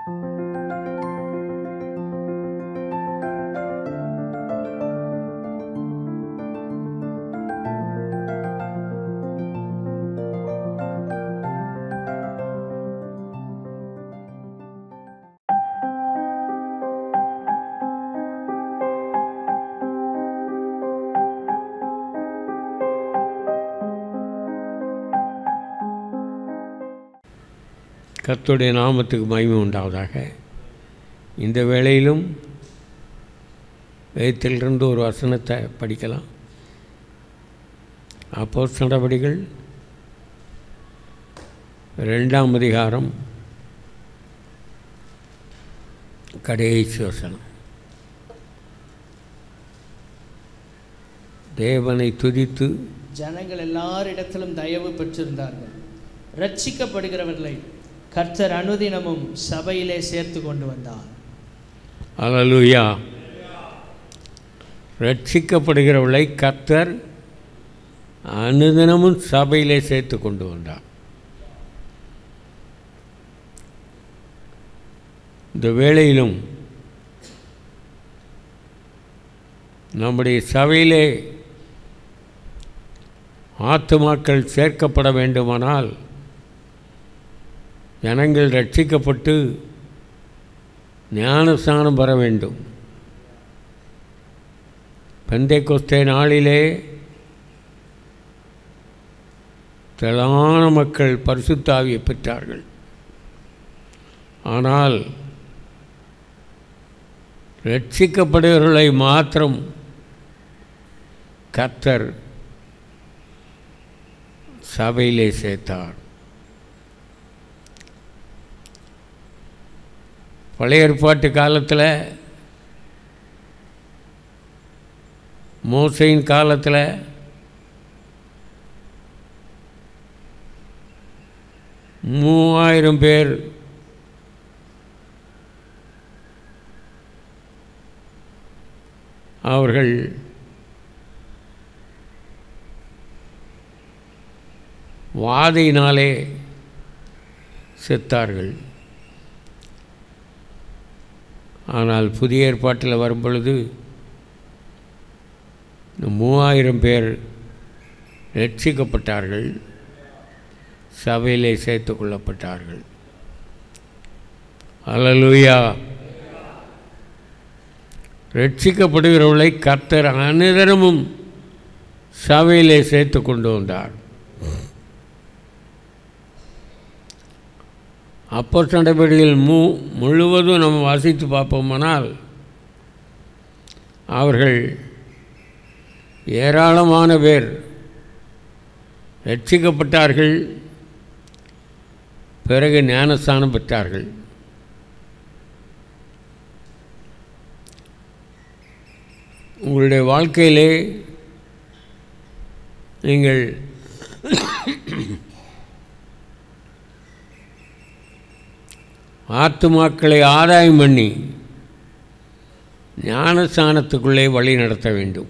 கர்த்தருடைய நாமத்துக்கு மகிமை உண்டாவதாக இந்த வேளையிலும் வேதத்திலிருந்து ஒரு வசனத்தை படிக்கலாம் அப்போஸ் நடவடிகள் ரெண்டாம் அதிகாரம் கடைசி வசனம் தேவனை துதித்து ஜனங்கள் எல்லாரிடத்திலும் தயவு பெற்றிருந்தார்கள் ரட்சிக்கப்படுகிறவர்களை கர்த்தர் அனுதினமும் சபையிலே சேர்த்து கொண்டு வந்தார் அலலுயா ரட்சிக்கப்படுகிறவளை கர்த்தர் அனுதினமும் சபையிலே சேர்த்து கொண்டு வந்தார் இந்த வேளையிலும் நம்முடைய சபையிலே ஆத்துமாக்கள் சேர்க்கப்பட வேண்டுமானால் ஜனங்கள் ரட்சிக்கப்பட்டு ஞானஸ்தானம் பெற வேண்டும் பெந்தை கொஸ்தே நாளிலே திரளான மக்கள் பரிசுத்தாவியை பெற்றார்கள் ஆனால் ரட்சிக்கப்படுகிறவர்களை மாத்திரம் கர்த்தர் சபையிலே சேர்த்தார் பழைய ஏற்பாட்டு காலத்தில் மோசையின் காலத்தில் மூவாயிரம் பேர் அவர்கள் வாதையினாலே செத்தார்கள் ஆனால் புதிய ஏற்பாட்டில் வரும் பொழுது இந்த மூவாயிரம் பேர் ரட்சிக்கப்பட்டார்கள் சபையிலே சேர்த்து கொள்ளப்பட்டார்கள் அல்லலுயா ரட்சிக்கப்படுகிறவர்களை கர்த்தர் அனுதரமும் சபையிலே சேர்த்து கொண்டு வந்தார் அப்போ நடவடிக்கைகள் மு முழுவதும் நம்ம வாசித்து பார்ப்போமானால் அவர்கள் ஏராளமான பேர் ரட்சிக்கப்பட்டார்கள் பிறகு ஞானஸ்தானம் பெற்றார்கள் உங்களுடைய வாழ்க்கையிலே நீங்கள் ஆத்துமாக்களை ஆதாயம் பண்ணி ஞானஸ்தானத்துக்குள்ளே வழி நடத்த வேண்டும்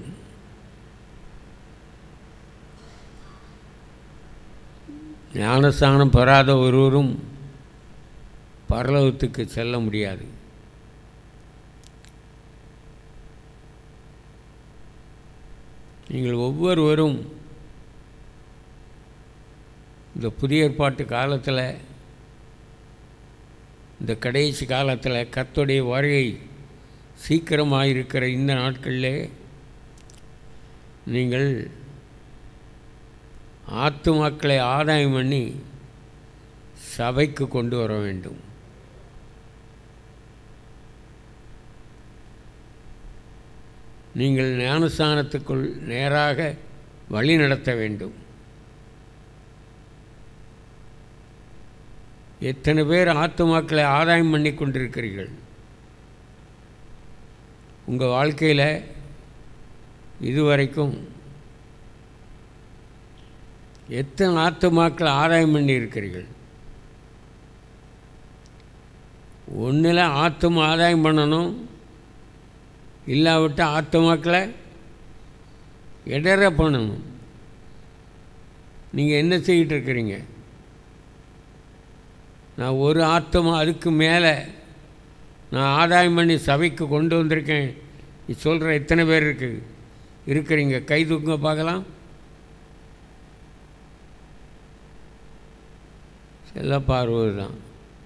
ஞானஸ்தானம் பெறாத ஒருவரும் பரலோகத்துக்கு செல்ல முடியாது நீங்கள் ஒவ்வொருவரும் இந்த புதிய ஏற்பாட்டு காலத்தில் இந்த கடைசி காலத்தில் கர்த்தருடைய வருகை சீக்கிரமாக இருக்கிற இந்த நாட்களிலே நீங்கள் ஆத்துமாக்களை ஆதாயம் பண்ணி சபைக்கு கொண்டு வர வேண்டும் நீங்கள் ஞானஸ்தானத்துக்குள் நேராக வழி நடத்த வேண்டும் எத்தனை பேர் ஆத்துமாக்களை ஆதாயம் பண்ணி கொண்டிருக்கிறீர்கள் உங்கள் வாழ்க்கையில் இதுவரைக்கும் எத்தனை ஆத்துமாக்களை ஆதாயம் பண்ணி இருக்கிறீர்கள் ஒன்றில் ஆத்துமா ஆதாயம் பண்ணணும் இல்லாவிட்டால் ஆத்துமாக்களை இடற பண்ணணும் நீங்கள் என்ன செய்யிட்டு இருக்கிறீங்க நான் ஒரு ஆத்மா அதுக்கு மேலே நான் ஆதாயம் பண்ணி சபைக்கு கொண்டு வந்திருக்கேன் நீ சொல்கிற எத்தனை பேர் இருக்கு இருக்கிறீங்க கை தூக்குங்க பார்க்கலாம் செல்லப்பா அறுபது தான்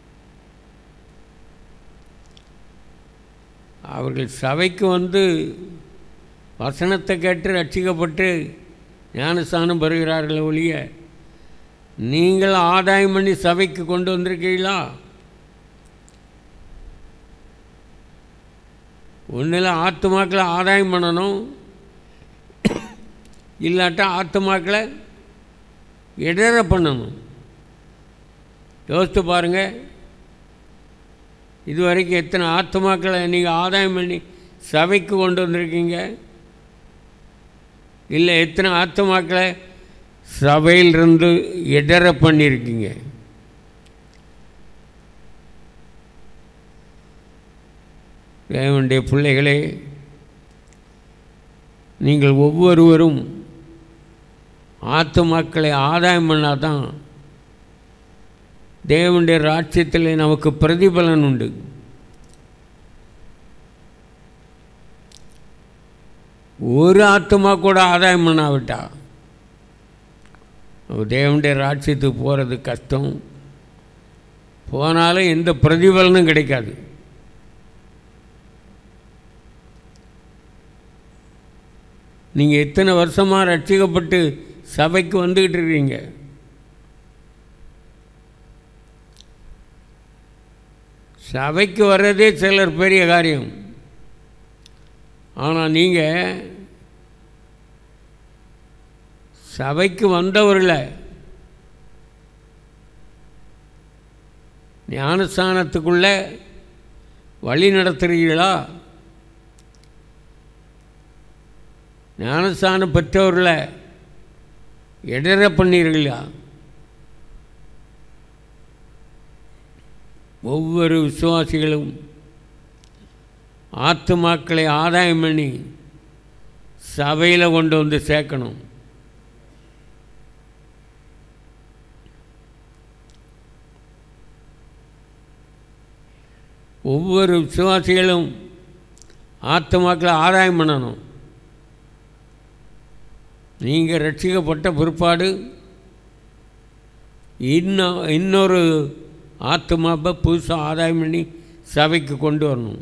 அவர்கள் சபைக்கு வந்து வசனத்தை கேட்டு ரட்சிக்கப்பட்டு ஞானஸ்தானம் பெறுகிறார்கள் ஒழிய நீங்கள் ஆதாயம் பண்ணி சபைக்கு கொண்டு வந்திருக்கீங்களா ஒன்றில் ஆத்துமாக்களை ஆதாயம் பண்ணணும் இல்லாட்டா ஆத்துமாக்களை இடர பண்ணணும் யோசித்து பாருங்கள் இது வரைக்கும் எத்தனை ஆத்துமாக்களை நீங்கள் ஆதாயம் பண்ணி சபைக்கு கொண்டு வந்திருக்கீங்க இல்லை எத்தனை ஆத்துமாக்களை சபையிலிருந்து இடர பண்ணியிருக்கீங்க தேவனுடைய பிள்ளைகளே நீங்கள் ஒவ்வொருவரும் ஆத்துமாக்களை ஆதாயம் பண்ணால் தான் தேவனுடைய ராட்சியத்தில் நமக்கு பிரதிபலன் உண்டு ஒரு ஆத்மா கூட ஆதாயம் பண்ணாவிட்டா தேவனுடைய ராட்சியத்துக்கு போகிறது கஷ்டம் போனாலும் எந்த பிரதிபலனும் கிடைக்காது நீங்கள் எத்தனை வருஷமாக ரட்சிக்கப்பட்டு சபைக்கு வந்துக்கிட்டு இருக்கீங்க சபைக்கு வர்றதே சிலர் பெரிய காரியம் ஆனால் நீங்கள் சபைக்கு வந்தவர்களை ஞானஸ்தானத்துக்குள்ளே வழி நடத்துகிறீர்களா ஞானஸ்தானம் பெற்றவர்களை இடர பண்ணீர்களா ஒவ்வொரு விசுவாசிகளும் ஆத்துமாக்களை ஆதாயம் பண்ணி சபையில் கொண்டு வந்து சேர்க்கணும் ஒவ்வொரு விசுவாசிகளும் ஆத்துமாக்களை ஆதாயம் பண்ணணும் நீங்கள் ரட்சிக்கப்பட்ட பிற்பாடு இன்னும் இன்னொரு ஆத்மாவை புதுசாக ஆதாயம் பண்ணி சபைக்கு கொண்டு வரணும்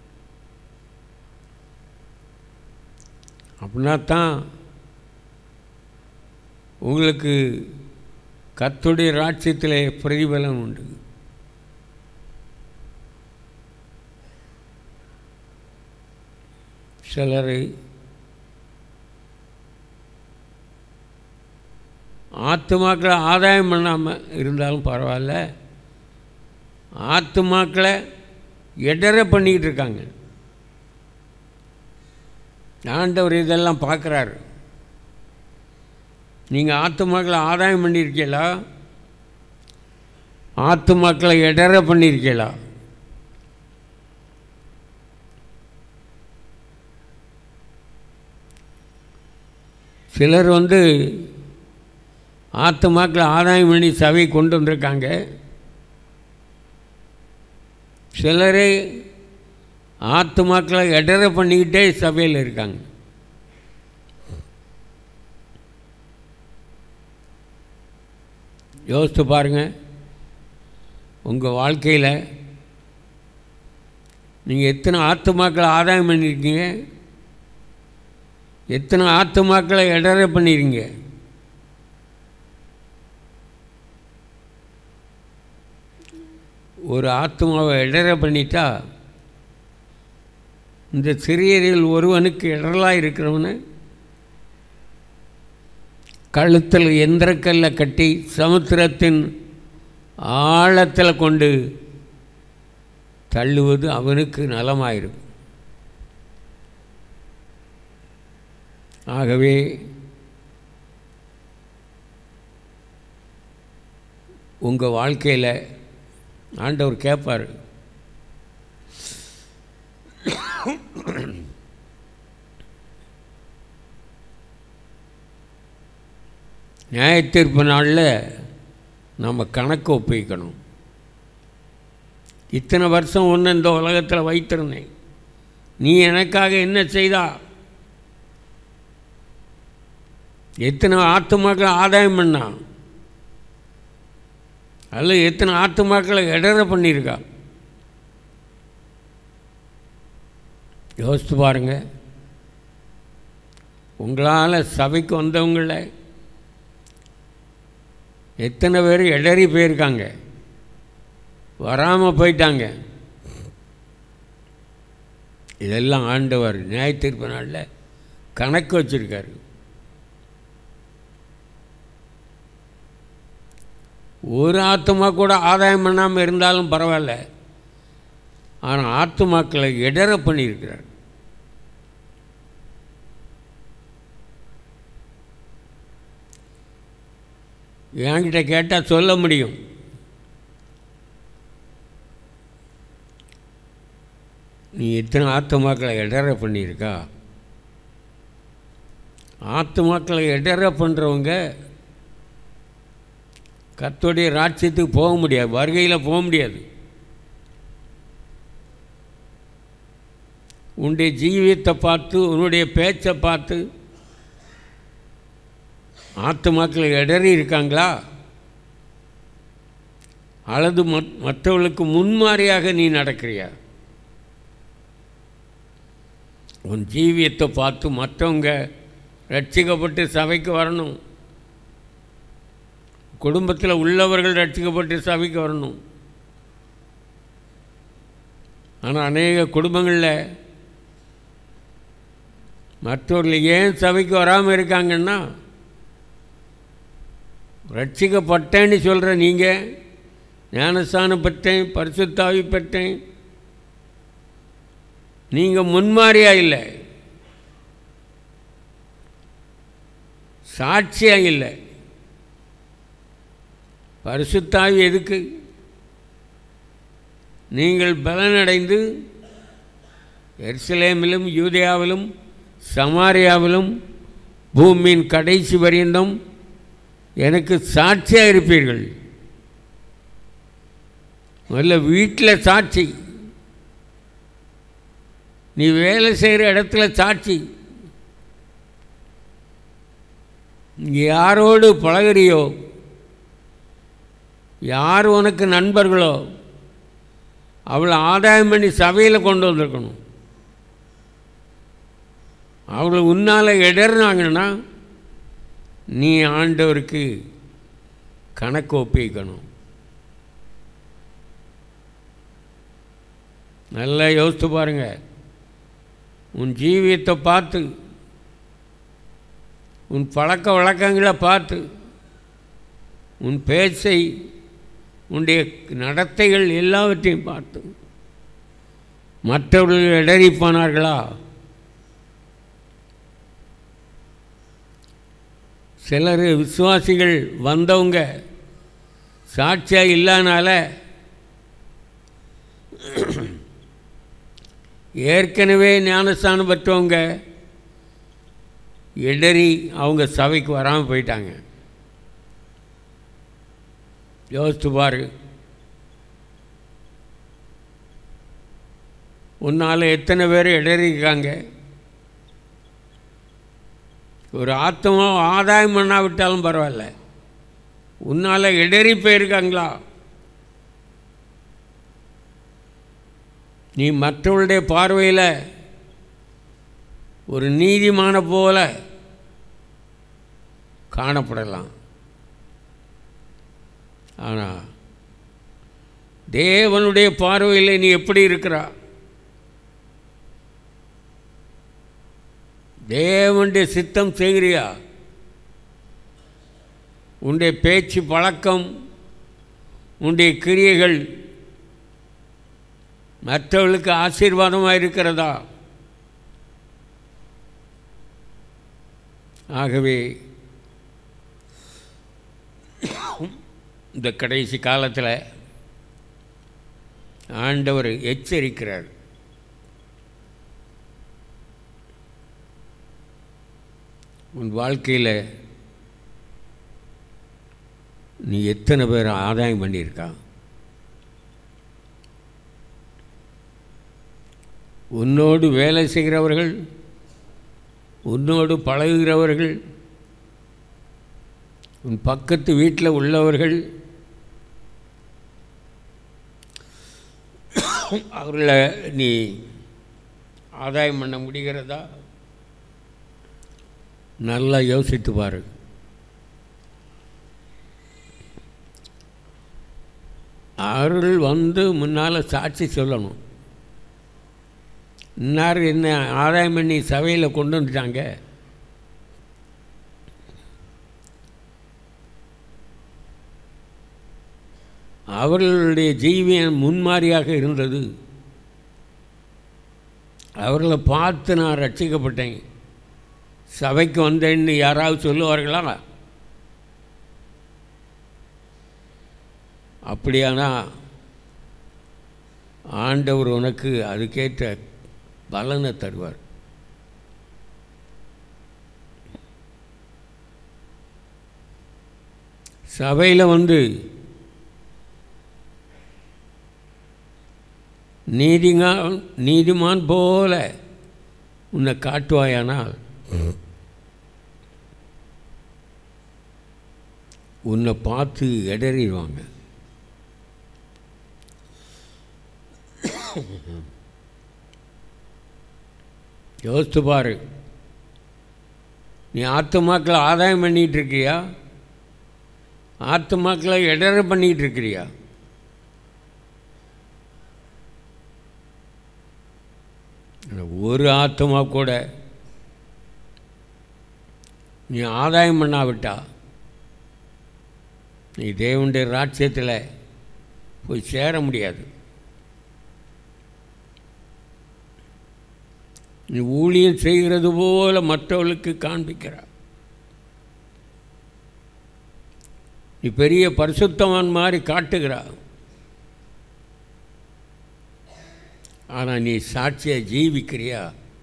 அப்படின்னா தான் உங்களுக்கு கத்துடைய ராட்சியத்தில் பிரதிபலன் உண்டு சிலர் ஆத்துமாக்களை ஆதாயம் பண்ணாமல் இருந்தாலும் பரவாயில்ல ஆத்துமாக்களை இடர பண்ணிக்கிட்டு இருக்காங்க ஆண்டவர் இதெல்லாம் பார்க்குறாரு நீங்கள் ஆத்துமாக்களை ஆதாயம் பண்ணியிருக்கீங்களா ஆத்துமாக்களை இடர பண்ணியிருக்கீங்களா சிலர் வந்து ஆத்துமாக்களை ஆதாயம் பண்ணி சபை கொண்டு வந்திருக்காங்க சிலரே ஆத்துமாக்களை இடர பண்ணிக்கிட்டே சபையில் இருக்காங்க யோசித்து பாருங்கள் உங்கள் வாழ்க்கையில் நீங்கள் எத்தனை ஆத்துமாக்களை ஆதாயம் பண்ணியிருக்கீங்க எத்தனை ஆத்துமாக்களை இடர பண்ணியிருக்கீங்க ஒரு ஆத்மாவை இடர பண்ணிட்டா இந்த சிறியரில் ஒருவனுக்கு இடரலாக இருக்கிறவனை கழுத்தில் எந்திரக்கல்ல கட்டி சமுத்திரத்தின் ஆழத்தில் கொண்டு தள்ளுவது அவனுக்கு நலமாயிருக்கும் ஆகவே உங்கள் வாழ்க்கையில் ஆண்டவர் கேட்பார் நியாயத்தீர்ப்பு நாளில் நம்ம கணக்கு ஒப்பிக்கணும் இத்தனை வருஷம் ஒன்று இந்த உலகத்தில் வைத்திருந்தேன் நீ எனக்காக என்ன செய்தா எத்தனை ஆத்துமாக்கள் ஆதாயம் பண்ணா அல்ல எத்தனை ஆத்துமாக்களை இடற பண்ணியிருக்கா யோசித்து பாருங்க உங்களால் சபைக்கு வந்தவங்கள எத்தனை பேர் இடறி போயிருக்காங்க வராமல் போயிட்டாங்க இதெல்லாம் ஆண்டவர் நியாயத்தீர்ப்பு நாளில் கணக்கு வச்சுருக்காரு ஒரு ஆத்துமா கூட ஆதாயம் பண்ணாமல் இருந்தாலும் பரவாயில்ல ஆனால் ஆத்துமாக்களை இடற பண்ணியிருக்கிறார் என்கிட்ட கேட்டால் சொல்ல முடியும் நீ எத்தனை ஆத்துமாக்களை இடற பண்ணியிருக்கா ஆத்துமாக்களை இடற பண்ணுறவங்க கர்த்தருடைய ராட்சியத்துக்கு போக முடியாது வருகையில் போக முடியாது உன்னுடைய ஜீவியத்தை பார்த்து உன்னுடைய பேச்சை பார்த்து ஆத்துமாக்கள் இடறி இருக்காங்களா அல்லது மத் மற்றவர்களுக்கு முன்மாறியாக நீ நடக்கிறியா உன் ஜீவியத்தை பார்த்து மற்றவங்க ரட்சிக்கப்பட்டு சபைக்கு வரணும் குடும்பத்தில் உள்ளவர்கள் ரட்சிக்கப்பட்டு சபைக்கு வரணும் ஆனால் அநேக குடும்பங்களில் மற்றவர்கள் ஏன் சபைக்கு வராமல் இருக்காங்கன்னா ரட்சிக்கப்பட்டேன்னு சொல்கிற நீங்கள் ஞானஸ்தானம் பெற்றேன் பரிசுத்தாவி பெற்றேன் நீங்கள் முன்மாறியாக இல்லை சாட்சியாக இல்லை பரிசுத்தாவி எதுக்கு நீங்கள் பலனடைந்து எருசலேமிலும் யூதேயாவிலும் சமாரியாவிலும் பூமியின் கடைசி பரியந்தம் எனக்கு சாட்சியாக இருப்பீர்கள் முதல்ல வீட்டில் சாட்சி நீ வேலை செய்கிற இடத்துல சாட்சி யாரோடு பழகுறியோ யார் உனக்கு நண்பர்களோ அவளை ஆதாயம் பண்ணி சபையில் கொண்டு வந்திருக்கணும் அவளை உன்னால் இடர்னாங்கன்னா நீ ஆண்டவருக்கு கணக்கு ஒப்பிக்கணும் நல்லா யோசித்து பாருங்க உன் ஜீவியத்தை பார்த்து உன் பழக்க வழக்கங்களை பார்த்து உன் பேச்சை உன்னுடைய நடத்தைகள் எல்லாவற்றையும் பார்த்து மற்றவர்கள் இடறிப்பானார்களா சிலர் விசுவாசிகள் வந்தவங்க சாட்சியாக இல்லாதனால ஏற்கனவே ஞானஸ்தானம் பெற்றவங்க இடறி அவங்க சபைக்கு வராமல் போயிட்டாங்க யோசித்து பாரு உன்னால் எத்தனை பேர் இடறிருக்காங்க ஒரு ஆத்மா ஆதாயம் பண்ணாவிட்டாலும் பரவாயில்ல உன்னால் இடறி போயிருக்காங்களா நீ மற்றவருடைய பார்வையில் ஒரு நீதிமான போல காணப்படலாம் ஆனால் தேவனுடைய பார்வையில் நீ எப்படி இருக்கிறா தேவனுடைய சித்தம் செய்கிறியா உன்னுடைய பேச்சு பழக்கம் உன்னுடைய கிரியைகள் மற்றவர்களுக்கு ஆசீர்வாதமாக இருக்கிறதா ஆகவே இந்த கடைசி காலத்தில் ஆண்டவர் எச்சரிக்கிறார் உன் வாழ்க்கையில் நீ எத்தனை பேர் ஆதாயம் பண்ணியிருக்கா உன்னோடு வேலை செய்கிறவர்கள் உன்னோடு பழகுகிறவர்கள் உன் பக்கத்து வீட்டில் உள்ளவர்கள் அவர்களை நீ ஆதாயம் பண்ண முடிகிறதா நல்லா யோசித்து பாரு அவர்கள் வந்து முன்னால் சாட்சி சொல்லணும் இன்னார் என்ன ஆதாயம் பண்ணி சபையில் கொண்டு வந்துட்டாங்க அவர்களுடைய ஜீவியம் முன்மாதிரியாக இருந்தது அவர்களை பார்த்து நான் ரட்சிக்கப்பட்டேன் சபைக்கு வந்தேன்னு யாராவது சொல்லுவார்களா அப்படியானா ஆண்டவர் உனக்கு அதுக்கேற்ற பலனை தருவார் சபையில் வந்து நீதிங்கா நீதிமான் போல உன்னை காட்டுவாயானால் உன்னை பார்த்து இடறிடுவாங்க யோசித்து பாரு நீ ஆத்துமாக்களை ஆதாயம் பண்ணிகிட்டு இருக்கியா ஆத்துமாக்களை இடற பண்ணிகிட்டு இருக்கிறியா ஒரு ஆத்மா கூட நீ ஆதாயம் பண்ணாவிட்டா நீ தேவனுடைய ராட்சியத்தில் போய் சேர முடியாது நீ ஊழியம் செய்கிறது போல மற்றவர்களுக்கு காண்பிக்கிறார் நீ பெரிய பரிசுத்தவான் மாதிரி காட்டுகிறா ஆனால் நீ சாட்சியை ஜீவிக்கிறியா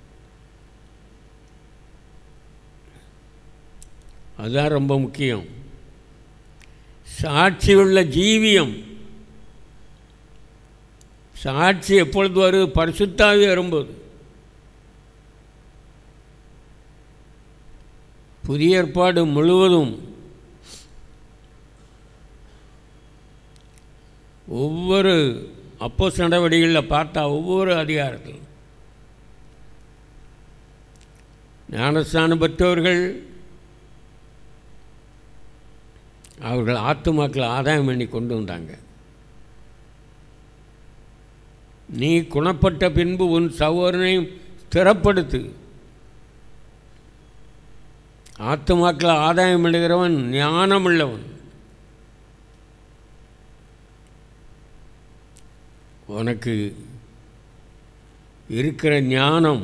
அதுதான் ரொம்ப முக்கியம் சாட்சி உள்ள ஜீவியம் சாட்சி எப்பொழுது வருது பரிசுத்தாவே வரும்போது புதிய ஏற்பாடு முழுவதும் ஒவ்வொரு அப்போஸ் நடவடிக்கைகளில் பார்த்தா ஒவ்வொரு அதிகாரத்தில் ஞானஸ்தானம் பெற்றவர்கள் அவர்கள் ஆத்துமாக்களை ஆதாயம் பண்ணி கொண்டு வந்தாங்க நீ குணப்பட்ட பின்பு உன் சகோதரனையும் ஸ்திரப்படுத்து ஆத்துமாக்களை ஆதாயம் பண்ணுகிறவன் ஞானமுள்ளவன் உனக்கு இருக்கிற ஞானம்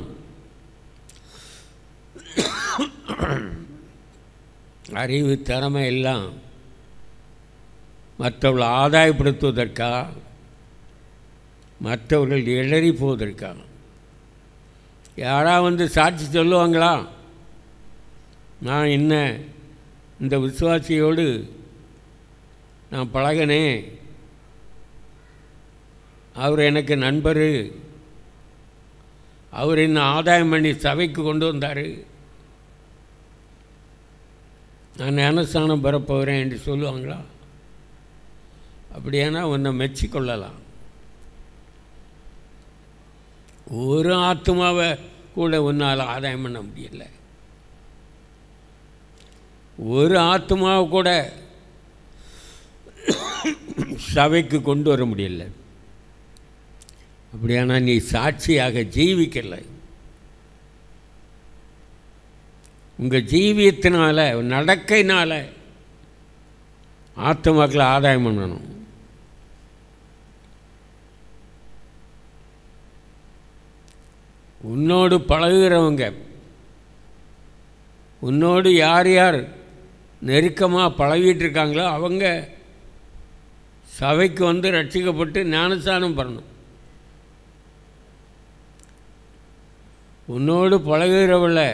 அறிவு திறமை எல்லாம் மற்றவர்களை ஆதாயப்படுத்துவதற்கா மற்றவர்கள் எழறி போவதற்கா யாராவது வந்து சாட்சி சொல்லுவாங்களா நான் என்ன இந்த விசுவாசியோடு நான் பழகினேன் அவர் எனக்கு நண்பர் அவர் என்ன ஆதாயம் பண்ணி சபைக்கு கொண்டு வந்தார் நான் ஞானஸ்தானம் பெறப்போகிறேன் என்று சொல்லுவாங்களா அப்படியானா உன்னை மெச்சிக்கொள்ளலாம் ஒரு ஆத்மாவை கூட உன்னால் ஆதாயம் பண்ண முடியல ஒரு ஆத்மாவை கூட சபைக்கு கொண்டு வர முடியல அப்படியானா நீ சாட்சியாக ஜீவிக்கலை உங்கள் ஜீவியத்தினால நடக்கையினால ஆத்மாக்களை ஆதாயம் பண்ணணும் உன்னோடு பழகுகிறவங்க உன்னோடு யார் யார் நெருக்கமாக பழகிட்டு இருக்காங்களோ அவங்க சபைக்கு வந்து ரட்சிக்கப்பட்டு ஞானஸ்தானம் பண்ணணும் உன்னோடு பழகுகிறவளை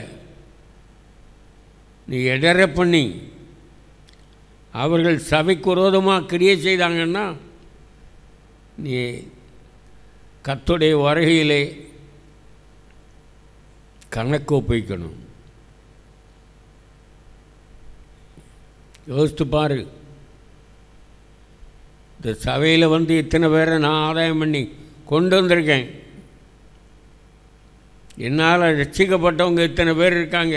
நீ இடற பண்ணி அவர்கள் சபைக்கு விரோதமாக கிரியை செய்தாங்கன்னா நீ கத்துடைய வருகையிலே கணக்கு ஒப்பிக்கணும் யோசித்து பாரு இந்த சபையில் வந்து இத்தனை பேரை நான் ஆதாயம் பண்ணி கொண்டு வந்திருக்கேன் என்னால் ரட்சிக்கப்பட்டவங்க இத்தனை பேர் இருக்காங்க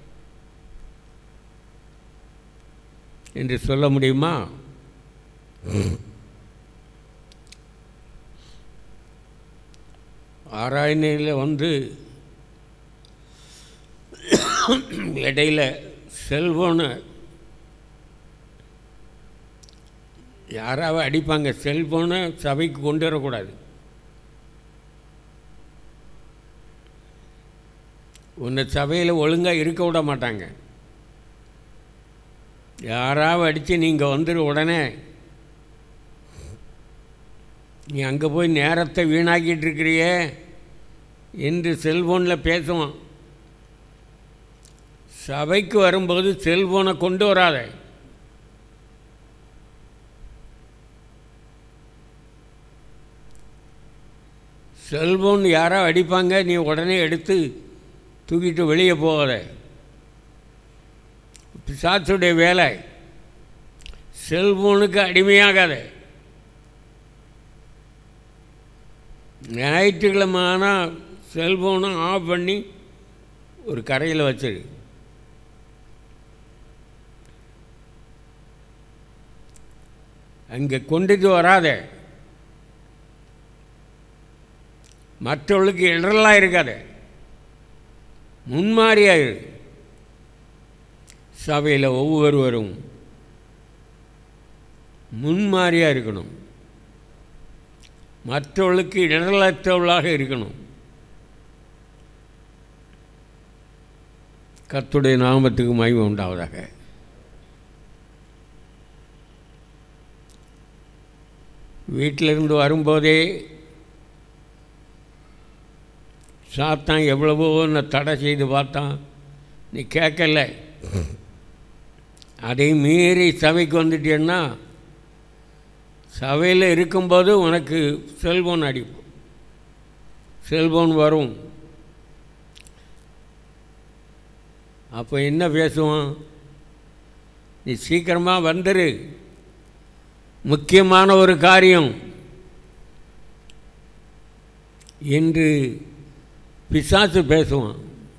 என்று சொல்ல முடியுமா ஆராயணையில் வந்து இடையில செல்ஃபோனு யாராவது அடிப்பாங்க செல்ஃபோனை சபைக்கு கொண்டு வரக்கூடாது உன்னை சபையில் ஒழுங்காக இருக்க விட மாட்டாங்க யாராவது அடித்து நீங்கள் வந்துடு உடனே நீ அங்கே போய் நேரத்தை வீணாக்கிட்டு இருக்கிறியே என்று செல்ஃபோனில் பேசுவான் சபைக்கு வரும்போது செல்ஃபோனை கொண்டு வராத செல்ஃபோன் யாரோ அடிப்பாங்க நீ உடனே எடுத்து தூக்கிட்டு வெளியே போகாத பிசாசுடைய வேலை செல்ஃபோனுக்கு அடிமையாகாத ஞாயிற்றுக்கிழமை ஆனால் செல்ஃபோனை ஆஃப் பண்ணி ஒரு கரையில் வச்சிரு அங்கே கொண்டுட்டு வராத மற்றவர்களுக்கு இடரெல்லாம் இருக்காத முன்மாறியாயிரு சபையில் ஒவ்வொருவரும் முன்மாறியாக இருக்கணும் மற்றவர்களுக்கு இடரலற்றவர்களாக இருக்கணும் கர்த்தருடைய நாமத்துக்கு மகிமை உண்டாவதாக வீட்டிலிருந்து வரும்போதே சாத்தான் எவ்வளவோ உன்னை தடை செய்து பார்த்தான் நீ கேட்கல அதை மீறி சபைக்கு வந்துட்டேன்னா சபையில் இருக்கும்போது உனக்கு செல்போன் அடிக்கும் செல்போன் வரும் அப்போ என்ன பேசுவான் நீ சீக்கிரமாக வந்துரு முக்கியமான ஒரு காரியம் என்று பிசாசு பேசுவான்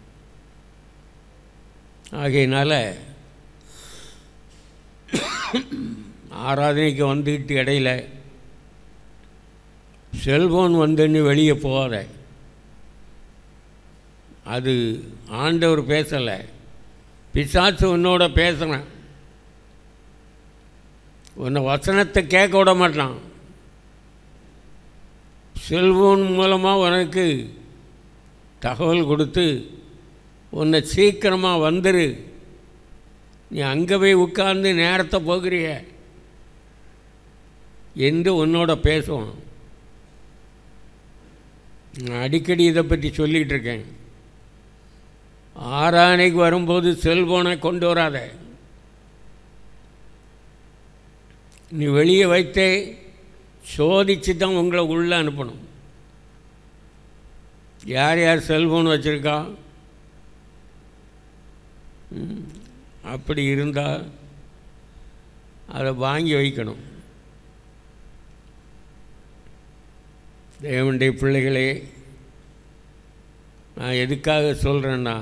ஆகையினால ஆராதனைக்கு வந்துக்கிட்டு இடையில செல்போன் வந்துன்னு வெளியே போகாத அது ஆண்டவர் பேசலை பிசாசு உன்னோட பேசுகிறேன் உன்னை வசனத்தை கேட்க விட மாட்டான் செல்போன் மூலமாக உனக்கு தகவல் கொடுத்து உன்னை சீக்கிரமாக வந்துரு நீ அங்கே போய் உட்கார்ந்து நேரத்தை போகிறிய என்று உன்னோட பேசுவான் நான் அடிக்கடி இதை பற்றி சொல்லிகிட்டு இருக்கேன் ஆறானைக்கு வரும்போது செல்போனை கொண்டு வராத நீ வெளியே வைத்தே சோதித்து தான் உங்களை உள்ளே அனுப்பணும் யார் யார் செல்ஃபோன் வச்சுருக்கா ம், அப்படி இருந்தால் அதை வாங்கி வைக்கணும் தேவனுடைய பிள்ளைகளே நான் எதுக்காக சொல்கிறேன்னா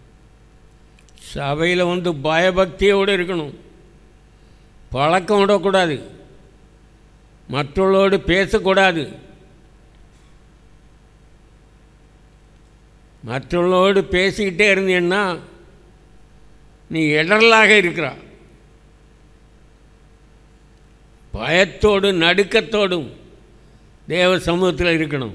சபையில் வந்து பயபக்தியோடு இருக்கணும் பழக்கம் விடக்கூடாது மற்றவர்களோடு பேசக்கூடாது மற்றவர்களோடு பேசிக்கிட்டே இருந்தீன்னா நீ இடரலாக இருக்கிறா பயத்தோடு நடுக்கத்தோடும் தேவ சமூகத்தில் இருக்கணும்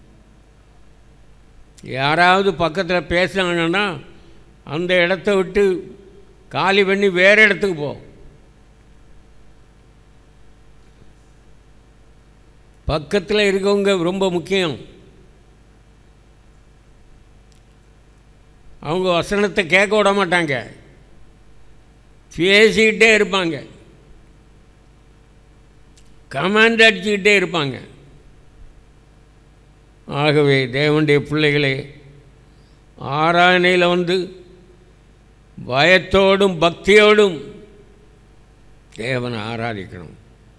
யாராவது பக்கத்தில் பேசுனாங்கன்னா அந்த இடத்த விட்டு காலி பண்ணி வேறு இடத்துக்கு போ பக்கத்தில் இருக்கவங்க ரொம்ப முக்கியம் அவங்க வசனத்தை கேட்க விட மாட்டாங்க பேசிக்கிட்டே இருப்பாங்க கமாண்ட் அடிச்சுக்கிட்டே இருப்பாங்க ஆகவே தேவனுடைய பிள்ளைகளே ஆராதனையில் வந்து பயத்தோடும் பக்தியோடும் தேவனை ஆராதிக்கணும்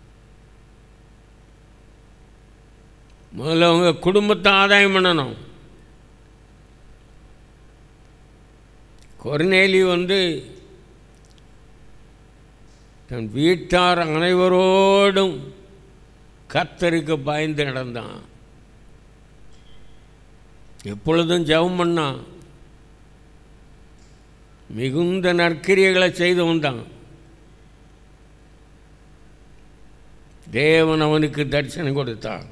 முதல்ல உங்கள் குடும்பத்தை ஆதாயம் பண்ணணும் கொர்நேலி வந்து தன் வீட்டார் அனைவரோடும் கத்தருக்கு பயந்து நடந்தான் எப்பொழுதும் ஜெபம் பண்ணான் மிகுந்த நற்கிரியைகளை செய்து வந்தான் தேவன் அவனுக்கு தரிசனம் கொடுத்தான்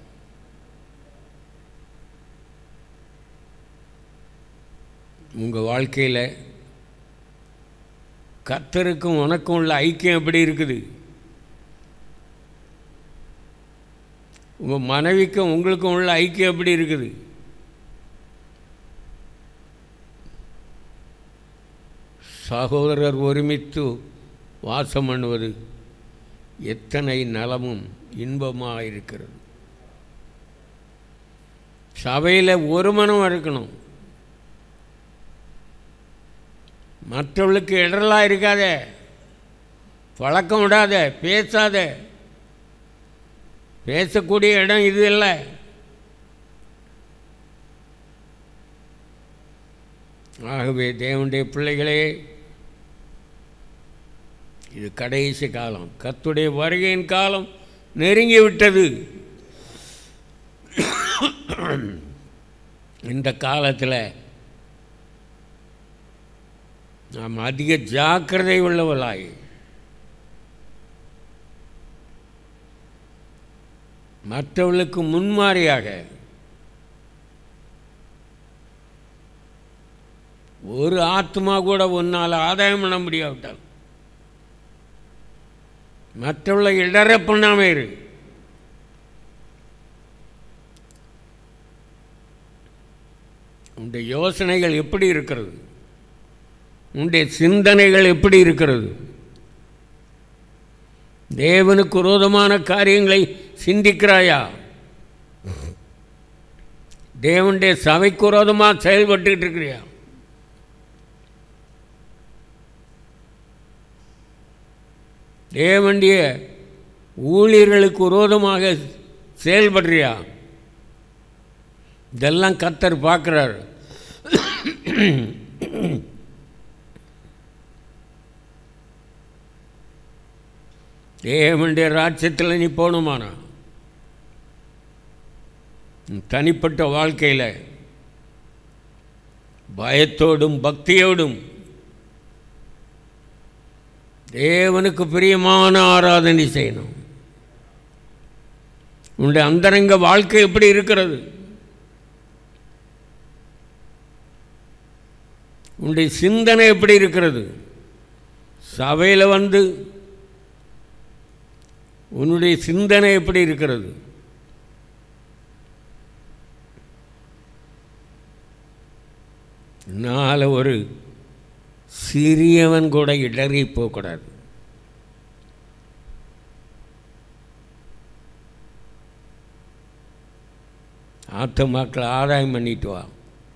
உங்கள் வாழ்க்கையில் கத்தருக்கும் உனக்கும் உள்ள ஐக்கியம் எப்படி இருக்குது உங்கள் மனைவிக்கும் உங்களுக்கும் உள்ள ஐக்கியம் எப்படி இருக்குது சகோதரர் ஒருமித்து வாசம் பண்ணுவது எத்தனை நலமும் இன்பமாக இருக்கிறது சபையில் ஒரு மனம் இருக்கணும் மற்றவர்களுக்கு இடரலாக இருக்காத பழக்கம் விடாத பேசாத பேசக்கூடிய இடம் இது இல்லை ஆகவே தேவனுடைய பிள்ளைகளே இது கடைசி காலம் கத்துடைய வருகையின் காலம் நெருங்கி விட்டது இந்த காலத்தில் நாம் அதிக ஜாக்கிரதை உள்ளவர்களாய் மற்றவர்களுக்கு முன்மாறியாக ஒரு ஆத்மா கூட ஒன்றால் ஆதாயம் பண்ண முடியாவிட்டால் மற்றவர்களை இடர பண்ணாமல் இரு உன்னுடைய யோசனைகள் எப்படி இருக்கிறது உன்னுடைய சிந்தனைகள் எப்படி இருக்கிறது தேவனுக்கு விரோதமான காரியங்களை சிந்திக்கிறாயா தேவனுடைய சபைக்கு விரோதமாக செயல்பட்டுக்கிட்டு இருக்கிறியா தேவனுடைய ஊழியர்களுக்கு விரோதமாக செயல்படுறியா இதெல்லாம் கத்தர் பார்க்குறாரு தேவனுடைய ராஜ்யத்தில் நீ போகணுமானா உன் தனிப்பட்ட வாழ்க்கையில் பயத்தோடும் பக்தியோடும் தேவனுக்கு பிரியமான ஆராதனை செய்யணும் உன்னுடைய அந்தரங்க வாழ்க்கை எப்படி இருக்கிறது உன்னுடைய சிந்தனை எப்படி இருக்கிறது சபையில் வந்து உன்னுடைய சிந்தனை எப்படி இருக்கிறது நாளை ஒரு சிறியவன் கூட இடறி போகக்கூடாது ஆத்துமாக்களை ஆதாயம் பண்ணிட்டு வா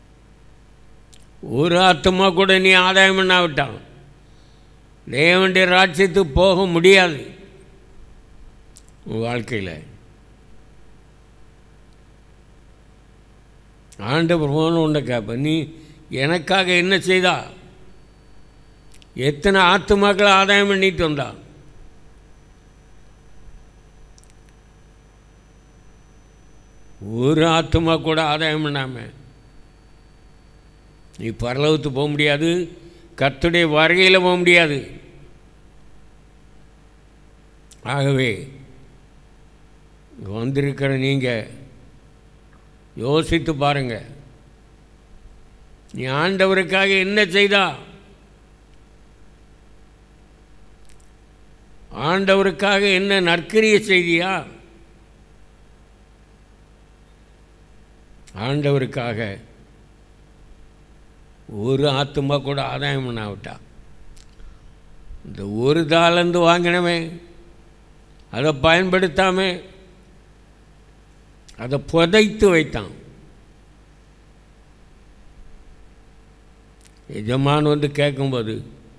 ஒரு ஆத்துமா கூட நீ ஆதாயம் பண்ணாவிட்டான் தேவனுடைய ராஜ்யத்துக்கு போக முடியாது உன் வாழ்க்கையில் ஆண்டவர் போன உன்னை கேட்ப நீ எனக்காக என்ன செய்தா எத்தனை ஆத்துமாக்களை ஆதாயம் பண்ணிட்டு வந்தா ஒரு ஆத்துமா கூட ஆதாயம் பண்ணாம நீ பரலவத்து போக முடியாது கத்துடைய வருகையில் போக முடியாது ஆகவே இங்க வந்திருக்கிற நீங்கள் யோசித்து பாருங்க நீ ஆண்டவருக்காக என்ன செய்தா ஆண்டவருக்காக என்ன நற்கரிய செய்தியா ஆண்டவருக்காக ஒரு ஆத்துமா கூட ஆதாயம் பண்ணாவிட்டா இந்த ஒரு தாளந்து வாங்கினவே அதை பயன்படுத்தாமல் அதை புதைத்து வைத்தான் எஜமான் வந்து கேட்கும்போது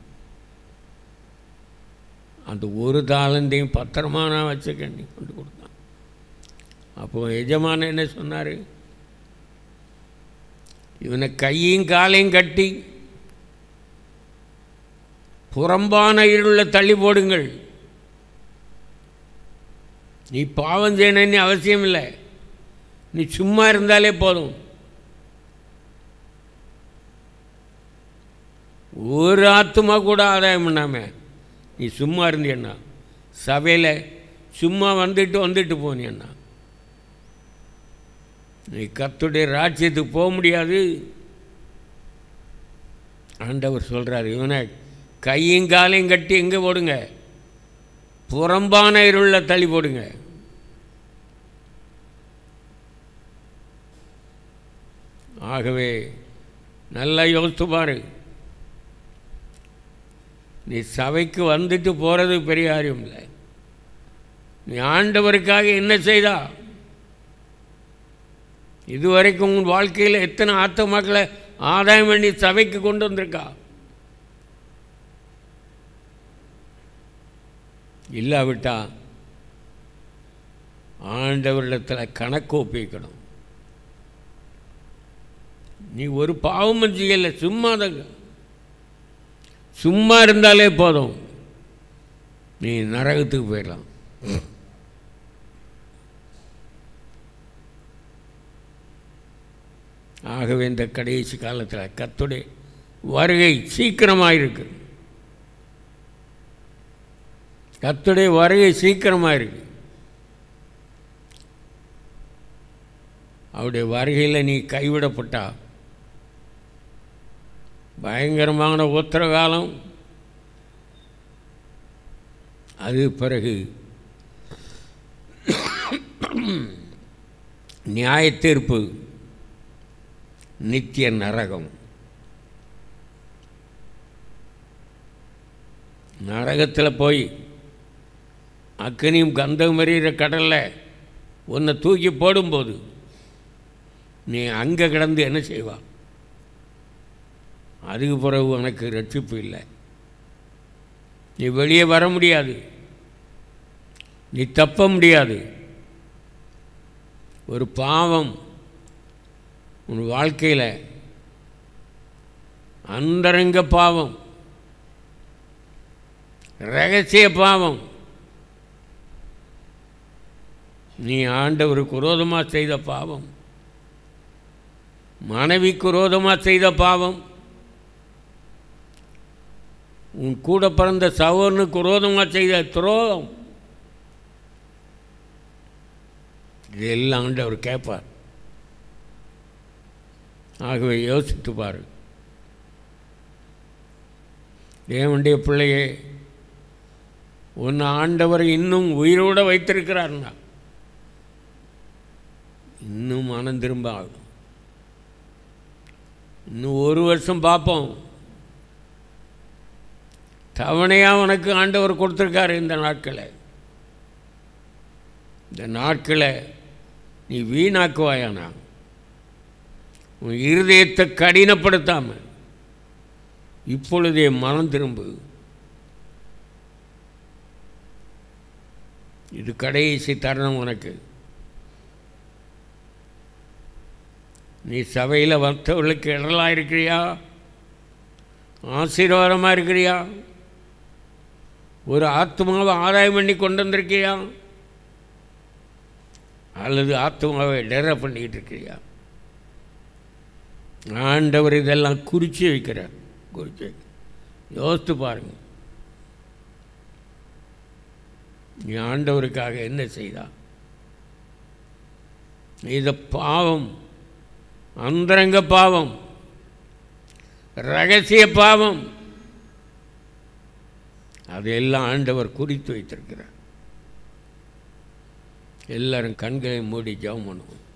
அந்த ஒரு தாளந்தையும் பத்திரமா நான் வச்சுக்கேன் நீ கொண்டு கொடுத்தான் அப்போ எஜமான் என்ன சொன்னார் இவனை கையும் காலையும் கட்டி புறம்பான இருள தள்ளி போடுங்கள் நீ பாவம் செய்யணும்னு அவசியம் இல்லை நீ சும்மா இருந்தாலே போதும் ஒரு ஆத்துமா கூட ஆதாயம் பண்ணாம நீ சும்மா இருந்தியண்ணா சபையில் சும்மா வந்துட்டு வந்துட்டு போனியண்ணா நீ கத்துடைய ராஜ்யத்துக்கு போக முடியாது ஆண்டவர் சொல்கிறார் இவனை கையும் காலையும் கட்டி எங்கே போடுங்க புறம்பான இருள தள்ளி போடுங்க ஆகவே நல்லா யோசித்து பாரு நீ சபைக்கு வந்துட்டு போகிறது பெரிய காரியம் இல்லை நீ ஆண்டவருக்காக என்ன செய்தா இதுவரைக்கும் உன் வாழ்க்கையில் எத்தனை ஆத்துமாக்களை ஆதாயம் பண்ணி சபைக்கு கொண்டு வந்திருக்கா இல்லாவிட்டா ஆண்டவரிடத்தில் கணக்கு ஒப்பிக்கணும் நீ ஒரு பாவமும் செய்யலை சும்மா தான் சும்மா இருந்தாலே போதும் நீ நரகத்துக்கு போயிடலாம் ஆகவே இந்த கடைசி காலத்தில் கத்துடைய வருகை சீக்கிரமாக இருக்கு கத்துடைய வருகை சீக்கிரமாக இருக்கு அவருடைய வருகையில் நீ கைவிடப்பட்டா பயங்கரமான உத்தர காலம் அது பிறகு நியாய தீர்ப்பு நித்திய நரகம் நரகத்தில் போய் அக்கனியும் கந்தம் எறிகிற கடலில் உன்னை தூக்கி போடும்போது நீ அங்கே கிடந்து என்ன செய்வா அதுக்கு பிறகு உனக்கு ரட்சிப்பு இல்லை நீ வெளியே வர முடியாது நீ தப்ப முடியாது ஒரு பாவம் உன் வாழ்க்கையில் அந்தரங்க பாவம் ரகசிய பாவம் நீ ஆண்டவருக்கு விரோதமாக செய்த பாவம் மனைவிக்கு விரோதமாக செய்த பாவம் உன் கூட பிறந்த சகோதரனுக்கு விரோதமாக செய்த துரோகம் இதெல்லாம் ஆண்டவர் கேட்பார் ஆகவே யோசித்து பாரு தேவனுடைய பிள்ளையே உன் ஆண்டவர் இன்னும் உயிரோடு வைத்திருக்கிறார்னா இன்னும் மனம் திரும்ப ஆகும் இன்னும் ஒரு வருஷம் பார்ப்போம் தவணையாக உனக்கு ஆண்டவர் கொடுத்துருக்காரு இந்த நாட்களை இந்த நாட்களை நீ வீணாக்குவாயானா உன் இருதயத்தை கடினப்படுத்தாம இப்பொழுதே மனம் திரும்பு இது கடைசி தருணம் உனக்கு நீ சபையில் வந்தவர்களுக்கு இடலாக இருக்கிறியா ஆசீர்வாதமாக இருக்கிறியா ஒரு ஆத்மாவை ஆதாயம் பண்ணி கொண்டு வந்திருக்கியா அல்லது ஆத்மாவை டெர பண்ணிக்கிட்டு இருக்கிறியா ஆண்டவர் இதெல்லாம் குறித்து வைக்கிறார் குறித்து வைக்க யோசித்து பாருங்க நீ ஆண்டவருக்காக என்ன செய்தா இத பாவம் அந்தரங்க பாவம் ரகசிய பாவம் அதையெல்லாம் ஆண்டவர் குறித்து வைத்திருக்கிறார் எல்லாரும் கண்களை மூடி ஜெபம் பண்ணுவோம்